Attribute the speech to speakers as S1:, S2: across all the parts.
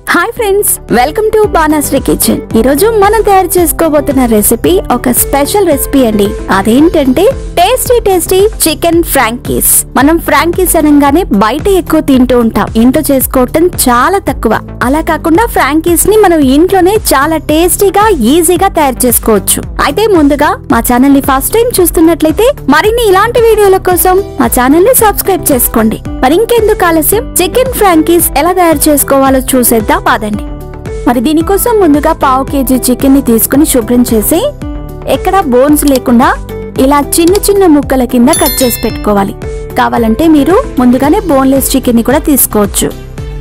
S1: hi friends welcome to Banasri kitchen ఈ రోజు మనం తయారు చేసుకోబోతున్న రెసిపీ ఒక స్పెషల్ రెసిపీ అండి అదేంటంటే టేస్టీ టేస్టీ చికెన్ ఫ్రాంకీస్ మనం ఫ్రాంకీస్ అనగానే బయట ఎక్కువ తింటూ ఉంటాం ఇంట్లో చేసుకోవటం చాలా తక్కువ అలా కాకుండా ఫ్రాంకీస్ ని మనం ఇంట్లోనే చాలా టేస్టీగా ఈజీగా తయారు చేసుకోవచ్చు అయితే ముందుగా మా ఛానల్ ని ఫస్ట్ టైం చూస్తున్నట్లయితే మరిన్ని ఇలాంటి వీడియోల కోసం మా ఛానల్ ని సబ్స్క్రైబ్ చేసుకోండి మరి ఇంకెందుకు ఆలస్యం చికెన్ ఫ్రాంకీస్ ఎలా తయారు చేసుకోవాలో చూసేద్దాం పదండి మరి దీనికోసం ముందుగా పావు కేజీ చికెన్ ని తీసుకుని శుభ్రం చేసి ఎక్కడ బోన్స్ లేకుండా ఇలా చిన్న చిన్న ముక్కల కింద కట్ చేసి పెట్టుకోవాలి కావాలంటే మీరు ముందుగానే బోన్లెస్ చికెన్ ని కూడా తీసుకోవచ్చు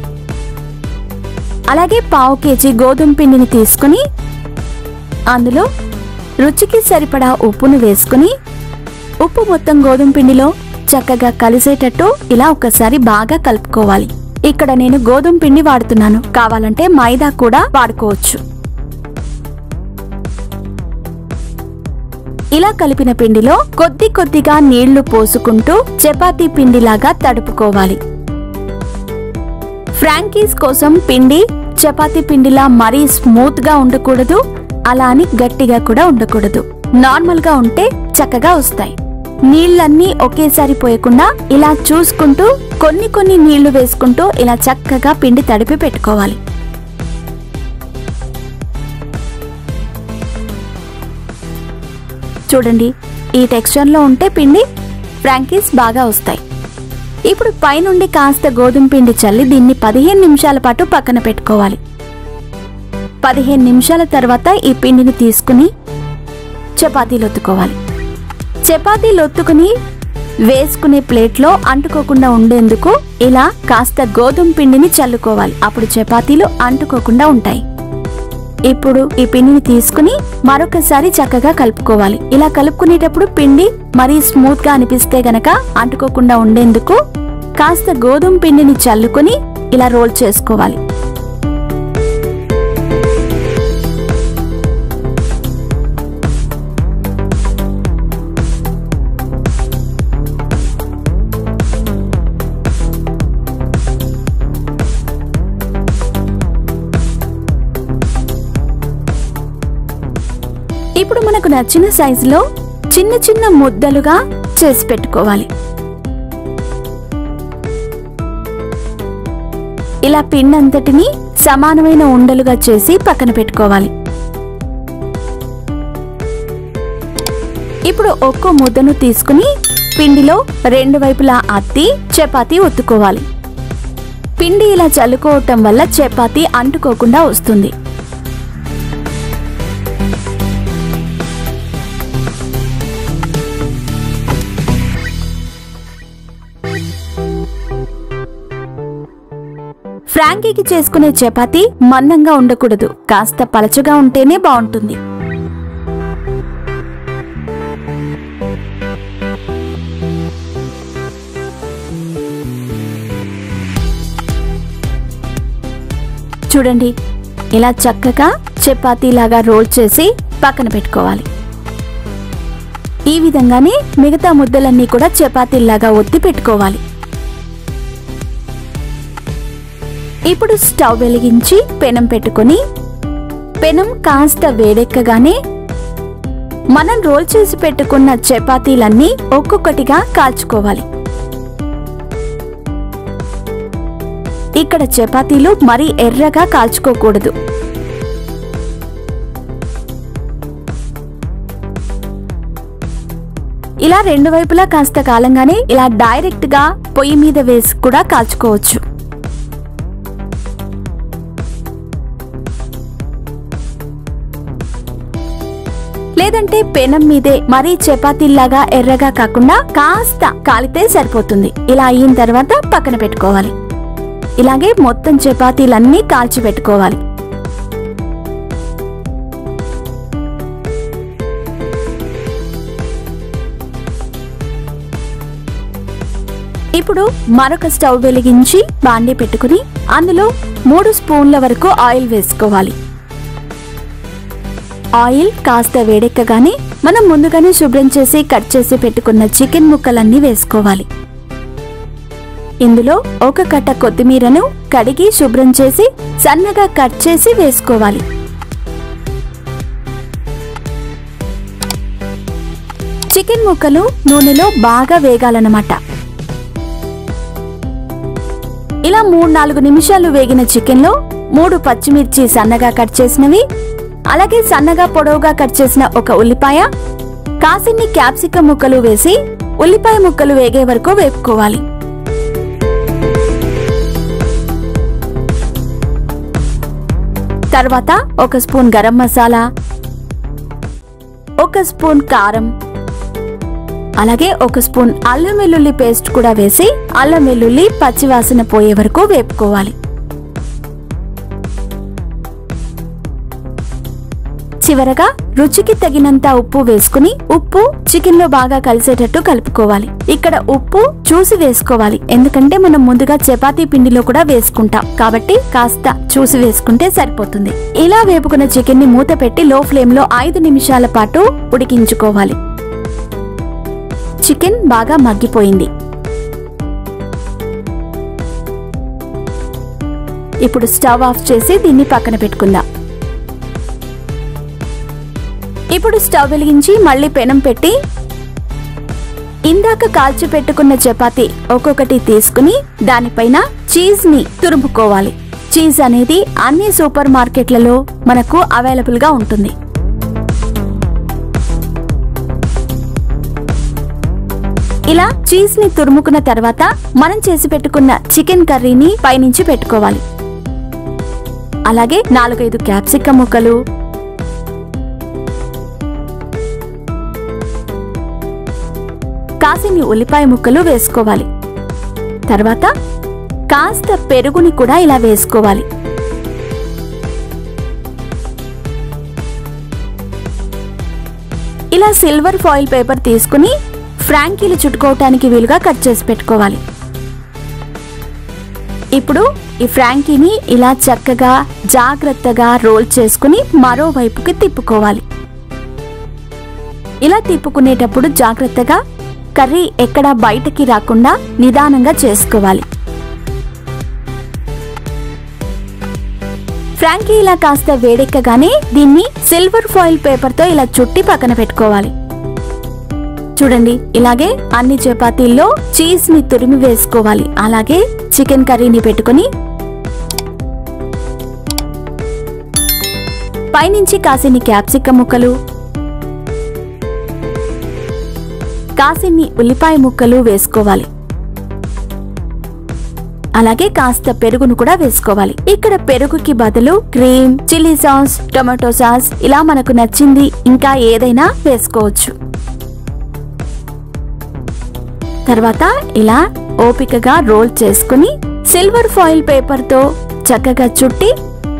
S1: అలాగే పావు కేజీ గోధుమ పిండిని తీసుకుని అందులో రుచికి సరిపడా ఉప్పును వేసుకుని ఉప్పు మొత్తం గోధుమ పిండిలో చక్కగా కలిసేటట్టు ఇలా ఒకసారి బాగా కలుపుకోవాలి ఇక్కడ నేను గోధుమ పిండి వాడుతున్నాను కావాలంటే మైదా కూడా వాడుకోవచ్చు ఇలా కలిపిన పిండిలో కొద్ది కొద్దిగా నీళ్లు పోసుకుంటూ చపాతీ పిండిలాగా తడుపుకోవాలి ఫ్రాంకీస్ కోసం పిండి చపాతీ పిండిలా మరీ స్మూత్ గా ఉండకూడదు అలా అని గట్టిగా కూడా ఉండకూడదు నార్మల్ గా ఉంటే చక్కగా వస్తాయి నీళ్ళన్నీ ఒకేసారి పోయకుండా ఇలా చూసుకుంటూ కొన్ని కొన్ని నీళ్లు వేసుకుంటూ ఇలా చక్కగా పిండి తడిపి పెట్టుకోవాలి చూడండి ఈ టెక్స్చర్ లో ఉంటే పిండి ఫ్రాంకీస్ బాగా వస్తాయి ఇప్పుడు పైనుండి కాస్త గోధుమ పిండి చల్లి దీన్ని పదిహేను నిమిషాల పాటు పక్కన పెట్టుకోవాలి పదిహేను నిమిషాల తర్వాత ఈ పిండిని తీసుకుని చపాతీలు ఒత్తుకోవాలి చపాతీలు ఒత్తుకుని వేసుకునే ప్లేట్లో అంటుకోకుండా ఉండేందుకు ఇలా కాస్త గోధుమ పిండిని చల్లుకోవాలి అప్పుడు చపాతీలు అంటుకోకుండా ఉంటాయి ఇప్పుడు ఈ పిండిని తీసుకుని మరొకసారి చక్కగా కలుపుకోవాలి ఇలా కలుపుకునేటప్పుడు పిండి మరీ స్మూత్ గా అనిపిస్తే గనక అంటుకోకుండా ఉండేందుకు కాస్త గోధుమ పిండిని చల్లుకొని ఇలా రోల్ చేసుకోవాలి ఇప్పుడు మనకు నచ్చిన సైజులో చిన్న చిన్న ముద్దలుగా చేసి పెట్టుకోవాలి ఇలా పిండంతటిని సమానమైన ఉండలుగా చేసి పక్కన పెట్టుకోవాలి ఇప్పుడు ఒక్కో ముద్దను తీసుకుని పిండిలో రెండు వైపులా అత్తి చపాతీ ఒత్తుకోవాలి పిండి ఇలా చల్లుకోవటం వల్ల చపాతీ అంటుకోకుండా వస్తుంది ఫ్రాంకీకి చేసుకునే చపాతీ మందంగా ఉండకూడదు కాస్త పలచగా ఉంటేనే బాగుంటుంది చూడండి ఇలా చక్కగా చపాతీలాగా రోల్ చేసి పక్కన పెట్టుకోవాలి ఈ విధంగానే మిగతా ముద్దలన్నీ కూడా చపాతీలాగా ఒత్తి పెట్టుకోవాలి ఇప్పుడు స్టవ్ వెలిగించి పెనం పెట్టుకొని పెనం కాస్త వేడెక్కగానే మనం రోల్ చేసి పెట్టుకున్న చపాతీలన్నీ ఒక్కొక్కటిగా కాల్చుకోవాలి ఇక్కడ చపాతీలు మరీ ఎర్రగా కాల్చుకోకూడదు ఇలా రెండు వైపులా కాస్త కాలంగానే ఇలా డైరెక్ట్ గా పొయ్యి మీద వేసి కూడా కాల్చుకోవచ్చు లేదంటే పెనం మీదే మరీ చపాతీలాగా ఎర్రగా కాకుండా కాస్త కాలితే సరిపోతుంది ఇలా అయిన తర్వాత పక్కన పెట్టుకోవాలి ఇలాగే మొత్తం చపాతీలన్నీ కాల్చి పెట్టుకోవాలి ఇప్పుడు మరొక స్టవ్ వెలిగించి బాండీ పెట్టుకుని అందులో మూడు స్పూన్ల వరకు ఆయిల్ వేసుకోవాలి ఆయిల్ కాస్త వేడెక్కగానే మనం ముందుగానే శుభ్రం చేసి కట్ చేసి పెట్టుకున్న చికెన్ ముక్కలన్నీ వేసుకోవాలి ఇందులో ఒక కట్ట కొత్తిమీరను కడిగి శుభ్రం చేసి సన్నగా కట్ చేసి వేసుకోవాలి చికెన్ ముక్కలు నూనెలో బాగా వేగాలన్నమాట ఇలా మూడు నాలుగు నిమిషాలు వేగిన చికెన్లో మూడు పచ్చిమిర్చి సన్నగా కట్ చేసినవి అలాగే సన్నగా పొడవుగా కట్ చేసిన ఒక ఉల్లిపాయ కాసిన్ని క్యాప్సికం ముక్కలు వేసి ఉల్లిపాయ ముక్కలు వేగే వరకు వేపుకోవాలి తర్వాత ఒక స్పూన్ గరం మసాలా ఒక స్పూన్ కారం అలాగే ఒక స్పూన్ అల్లం వెల్లుల్లి పేస్ట్ కూడా వేసి అల్లం వెల్లుల్లి పచ్చివాసన పోయే వరకు వేపుకోవాలి చివరగా రుచికి తగినంత ఉప్పు వేసుకుని ఉప్పు చికెన్ లో బాగా కలిసేటట్టు కలుపుకోవాలి ఇక్కడ ఉప్పు చూసి వేసుకోవాలి ఎందుకంటే మనం ముందుగా చపాతీ పిండిలో కూడా వేసుకుంటాం కాబట్టి కాస్త చూసి వేసుకుంటే సరిపోతుంది ఇలా వేపుకున్న చికెన్ ని మూత పెట్టి లో ఫ్లేమ్ లో ఐదు నిమిషాల పాటు ఉడికించుకోవాలి చికెన్ బాగా మగ్గిపోయింది ఇప్పుడు స్టవ్ ఆఫ్ చేసి దీన్ని పక్కన పెట్టుకుందాం ఇప్పుడు స్టవ్ వెలిగించి మళ్ళీ పెనం పెట్టి ఇందాక కాల్చి పెట్టుకున్న చపాతి ఒక్కొక్కటి తీసుకుని దానిపైన చీజ్ ని తురుముకోవాలి చీజ్ అనేది అన్ని సూపర్ మార్కెట్లలో మనకు అవైలబుల్ గా ఉంటుంది ఇలా చీజ్ ని తురుముకున్న తర్వాత మనం చేసి పెట్టుకున్న చికెన్ కర్రీని పైనుంచి పెట్టుకోవాలి అలాగే నాలుగైదు క్యాప్సికం ముక్కలు కాసిని ఉల్లిపాయ ముక్కలు వేసుకోవాలి తర్వాత కాస్త పెరుగుని కూడా ఇలా వేసుకోవాలి ఇలా సిల్వర్ ఫాయిల్ పేపర్ తీసుకుని ఫ్రాంకీలు చుట్టుకోవటానికి వీలుగా కట్ చేసి పెట్టుకోవాలి ఇప్పుడు ఈ ఫ్రాంకీని ఇలా చక్కగా జాగ్రత్తగా రోల్ చేసుకుని మరోవైపుకి తిప్పుకోవాలి ఇలా తిప్పుకునేటప్పుడు జాగ్రత్తగా కర్రీ ఎక్కడా బయటకి రాకుండా నిదానంగా చేసుకోవాలి ఫ్రాంకీ ఇలా కాస్త వేడెక్కగానే దీన్ని సిల్వర్ ఫాయిల్ పేపర్తో ఇలా చుట్టి పక్కన పెట్టుకోవాలి చూడండి ఇలాగే అన్ని చపాతీల్లో చీజ్ ని తురిమి వేసుకోవాలి అలాగే చికెన్ కర్రీని పెట్టుకొని పైనుంచి కాసిన్ని క్యాప్సికం ముక్కలు కాసిన్ని ఉల్లిపాయ ముక్కలు వేసుకోవాలి అలాగే కాస్త పెరుగును కూడా వేసుకోవాలి ఇక్కడ పెరుగుకి బదులు cream chilli sauce tomato sauce ఇలా మనకు నచ్చింది ఇంకా ఏదైనా వేసుకోవచ్చు తర్వాత ఇలా ఓపికగా రోల్ చేసుకుని సిల్వర్ ఫాయిల్ పేపర్ తో చక్కగా చుట్టి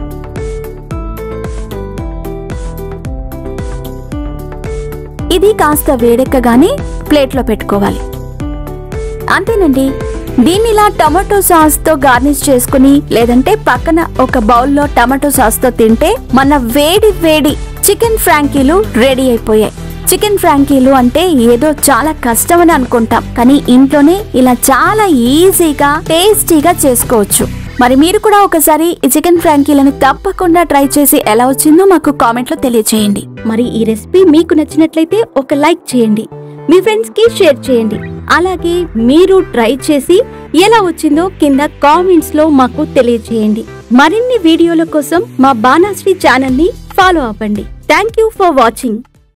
S1: ఇది కాస్త వేడెక్కగానే ప్లేట్లో పెట్టుకోవాలి అంతేనండి దీన్ని ఇలా టమాటో సాస్ తో గార్నిష్ చేసుకుని లేదంటే పక్కన ఒక బౌల్లో టమాటో సాస్ తో తింటే మన వేడి వేడి చికెన్ ఫ్రాంకీలు రెడీ అయిపోయాయి చికెన్ ఫ్రాంకీలు అంటే ఏదో చాలా కష్టమని అనుకుంటాం కానీ ఇంట్లోనే ఇలా చాలా ఈజీగా టేస్టీగా చేసుకోవచ్చు మరి మీరు కూడా ఒకసారి ఈ చికెన్ ఫ్రాంకీలను తప్పకుండా ట్రై చేసి ఎలా వచ్చిందో మాకు కామెంట్ లో తెలియజేయండి మరి ఈ రెసిపీ మీకు నచ్చినట్లయితే ఒక లైక్ చేయండి మీ ఫ్రెండ్స్ కి షేర్ చేయండి అలాగే మీరు ట్రై చేసి ఎలా వచ్చిందో కింద కామెంట్స్ లో మాకు తెలియజేయండి మరిన్ని వీడియోల కోసం మా బాణాశ్రీ ఛానల్ ని ఫాలో అవ్వండి థ్యాంక్ యూ ఫర్ వాచింగ్